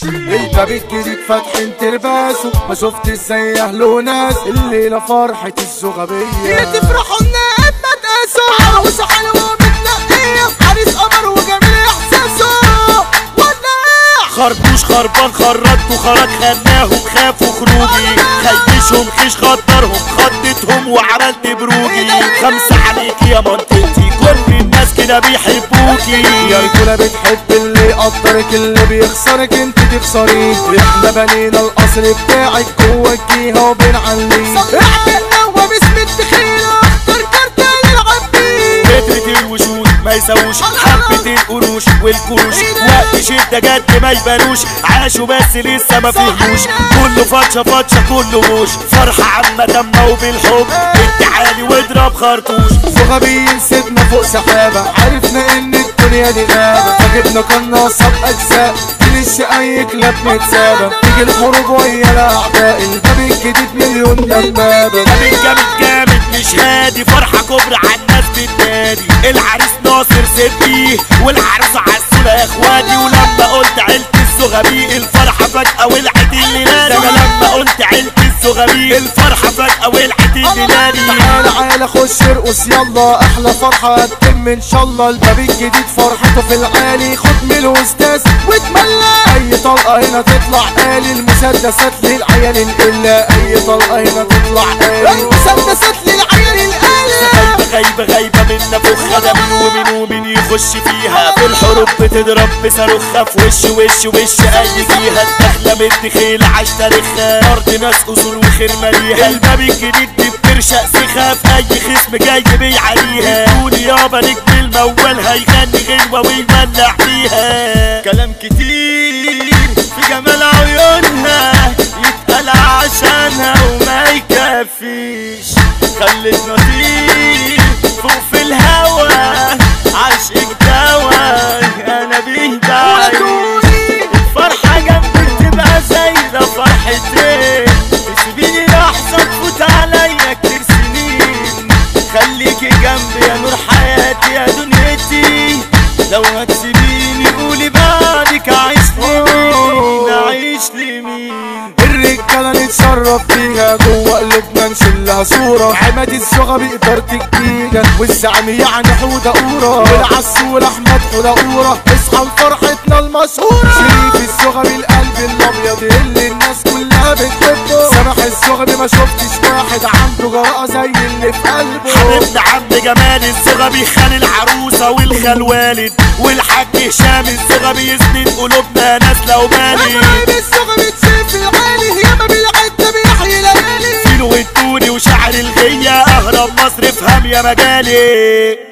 الباب الجديد فاتحين ترباسه ما شفت ازاي اهله ناس الليله فرحه الزغبيه تفرحوا لنا ما تقاسوا عروسة حلوة متنقية عريس قمر وجميل احساسه ولع خربوش خربان خرجت وخرج خناهم خافوا خروجي خيشهم خيش خطرهم خضتهم وعملت بروجي خمسة عليك يا منطقتي كل الناس كده بيحبوكي يا رجولة بتحب اللي يقدرك اللي بيخسرك انت تخسريه احنا بنينا القصر بتاعك جوه الجيهة وبنعليه احنا وباسم التخيلة اختار كارت نلعب بيه كترة الوشوش ما يسووش حبة القروش والكروش وقت شدة جد ما يبانوش عاشوا بس لسه ما فهموش كله فتشة فتشة كله وش فرحة عامة تامة وبالحب التعالي واضرب خرطوش زغبيين سيبنا فوق سحابة عرفنا ان الدنيا دي غابة فجبنا قناصة بأجزاء تنش اي كلاب متسابة تيجي الحروب ويا الاعداء الباب الجديد مليون دبابة ده من جامد جامد مش هادي فرحة كبرى على الناس بتنادي العريس ناصر سبيه والعروسة عسولة يا اخواتي ولما قلت عيلة الزغبي الفرحة فجأة ولعت الليلة انا لما قلت عيلة الزغبي الفرحة فجأة ولعت الليلة تعالى عالى خش ارقص يلا احلى فرحة هتتم ان شاء الله الباب الجديد فرحته في العالي خد من الاستاذ واتملى اي طلقة هنا تطلع آلي المسدسات للعيال القلة اي طلقة هنا تطلع آلي المسدسات للعيال القلق غايبة غايبة غايبة منا فخها ده مين ومين ومين يخش فيها في الحروب بتضرب بصاروخها في وش وش وش اي فيها الدخلة متخيلة عاش تاريخها ارض ناس اصول وخير ماليها الباب الجديد دي بترشق سخها في اي خصم جاي بيعليها يقول يابا نجم الموال هيغني غنوة ويولع فيها كلام كتير في جمال عيونها يتقال عشانها وما يكفيش خلت نطير فوق في الهوا عشقك دوا انا بيه بعيش الفرحة جنبك تبقى زايدة فرحتين تسيبيني لحظة تفوت عليا كتير سنين خليكي جنبي يا نور حياتي يا دنيتي لو هتسيبيني قولي بعدك عايش لمين عايش لمين الرجالة نتشرف بيها جوه قلوبنا نشيلها صورة عماد الزغبي إدارة الجيجة والزعم يعني حودة قورة والعسول أحمد حودة قورة اصحى لفرحتنا المشهورة شريف الزغبي القلب الأبيض اللي الناس كلها بتحبه سامح الزغبي ما شفتش واحد عنده جراءة زي اللي في قلبه حبيبنا عم جمال الزغبي خال العروسة والخال والد والحاج هشام الزغبي يسند قلوبنا ناس لو مالي قريب الصغر بتشوف العالي ياما بالعدة بيحيي ليالي فيلو والتوني وشعر الغية اهرب مصر افهم يا مجالي